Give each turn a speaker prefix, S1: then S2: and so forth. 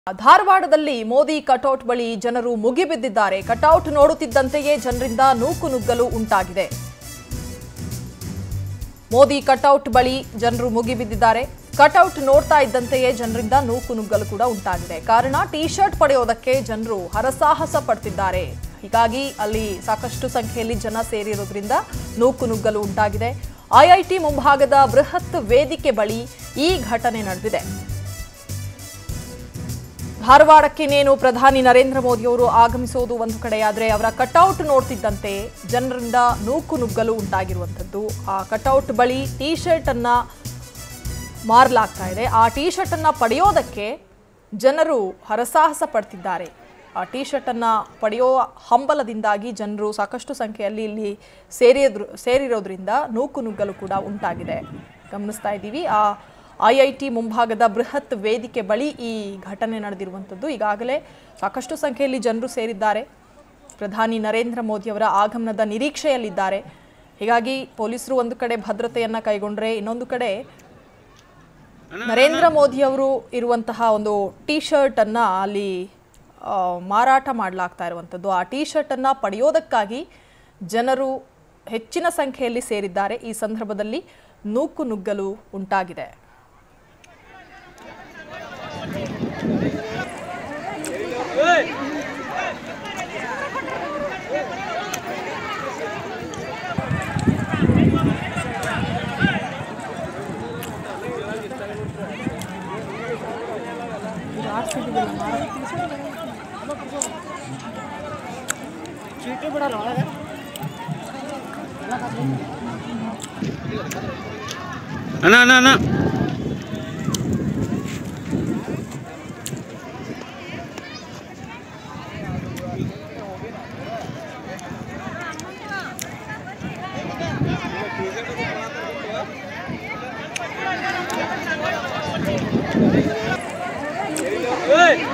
S1: ಧಾರವಾಡದಲ್ಲಿ ಮೋದಿ ಕಟೌಟ್ ಬಳಿ ಜನರು ಮುಗಿಬಿದ್ದಿದ್ದಾರೆ ಕಟೌಟ್ ನೋಡುತ್ತಿದ್ದಂತೆಯೇ ಜನರಿಂದ ನೂಕು ನುಗ್ಗಲು ಉಂಟಾಗಿದೆ ಮೋದಿ ಕಟೌಟ್ ಬಳಿ ಜನರು ಮುಗಿಬಿದ್ದಿದ್ದಾರೆ ಕಟೌಟ್ ನೋಡ್ತಾ ಇದ್ದಂತೆಯೇ ಜನರಿಂದ ನೂಕು ನುಗ್ಗಲು ಕೂಡ ಉಂಟಾಗಿದೆ ಕಾರಣ ಟಿ ಶರ್ಟ್ ಪಡೆಯೋದಕ್ಕೆ ಜನರು ಹರಸಾಹಸ ಪಡ್ತಿದ್ದಾರೆ ಹೀಗಾಗಿ ಅಲ್ಲಿ ಸಾಕಷ್ಟು ಸಂಖ್ಯೆಯಲ್ಲಿ ಜನ ಸೇರಿರೋದ್ರಿಂದ ನೂಕು ನುಗ್ಗಲು ಉಂಟಾಗಿದೆ ಐಐಟಿ ಮುಂಭಾಗದ ಬೃಹತ್ ವೇದಿಕೆ ಬಳಿ ಈ ಘಟನೆ ನಡೆದಿದೆ ಧಾರವಾಡಕ್ಕೇನೇನು ಪ್ರಧಾನಿ ನರೇಂದ್ರ ಮೋದಿಯವರು ಆಗಮಿಸೋದು ಒಂದು ಕಡೆಯಾದರೆ ಅವರ ಕಟೌಟ್ ನೋಡ್ತಿದ್ದಂತೆ ಜನರಿಂದ ನೂಕು ನುಗ್ಗಲು ಉಂಟಾಗಿರುವಂಥದ್ದು ಆ ಕಟೌಟ್ ಬಳಿ ಟೀ ಶರ್ಟ್ ಅನ್ನ ಮಾರಲಾಗ್ತಾ ಇದೆ ಆ ಟೀ ಶರ್ಟ್ ಅನ್ನ ಪಡೆಯೋದಕ್ಕೆ ಜನರು ಹರಸಾಹಸ ಪಡ್ತಿದ್ದಾರೆ ಆ ಟೀ ಶರ್ಟ್ ಅನ್ನ ಪಡೆಯೋ ಹಂಬಲದಿಂದಾಗಿ ಜನರು ಸಾಕಷ್ಟು ಸಂಖ್ಯೆಯಲ್ಲಿ ಇಲ್ಲಿ ಸೇರಿದ್ರು ಸೇರಿರೋದ್ರಿಂದ ನೂಕು ನುಗ್ಗಲು ಕೂಡ ಉಂಟಾಗಿದೆ ಗಮನಿಸ್ತಾ ಇದ್ದೀವಿ ಆ ಐ ಐ ಟಿ ಮುಂಭಾಗದ ಬೃಹತ್ ವೇದಿಕೆ ಬಳಿ ಈ ಘಟನೆ ನಡೆದಿರುವಂಥದ್ದು ಈಗಾಗಲೇ ಸಾಕಷ್ಟು ಸಂಖ್ಯೆಯಲ್ಲಿ ಜನರು ಸೇರಿದ್ದಾರೆ ಪ್ರಧಾನಿ ನರೇಂದ್ರ ಮೋದಿಯವರ ಆಗಮನದ ನಿರೀಕ್ಷೆಯಲ್ಲಿದ್ದಾರೆ ಹೀಗಾಗಿ ಪೊಲೀಸರು ಒಂದು ಕಡೆ ಭದ್ರತೆಯನ್ನ ಕೈಗೊಂಡ್ರೆ ಇನ್ನೊಂದು ಕಡೆ ನರೇಂದ್ರ ಮೋದಿಯವರು ಇರುವಂತಹ ಒಂದು ಟೀ ಶರ್ಟ್ ಅನ್ನ ಅಲ್ಲಿ ಆ, ಮಾರಾಟ ಮಾಡಲಾಗ್ತಾ ಇರುವಂಥದ್ದು ಆ ಟೀ ಶರ್ಟ್ ಅನ್ನ ಪಡೆಯೋದಕ್ಕಾಗಿ ಜನರು ಹೆಚ್ಚಿನ ಸಂಖ್ಯೆಯಲ್ಲಿ ಸೇರಿದ್ದಾರೆ ಈ ಸಂದರ್ಭದಲ್ಲಿ ನೂಕು ನುಗ್ಗಲು ಉಂಟಾಗಿದೆ
S2: ಚೀಟಿ ಬಿಡಲ್ಲ ಒಳಗೆ
S3: ಅಣ್ಣ ಅಣ್ಣ ಅಣ್ಣ
S2: ಏಯ್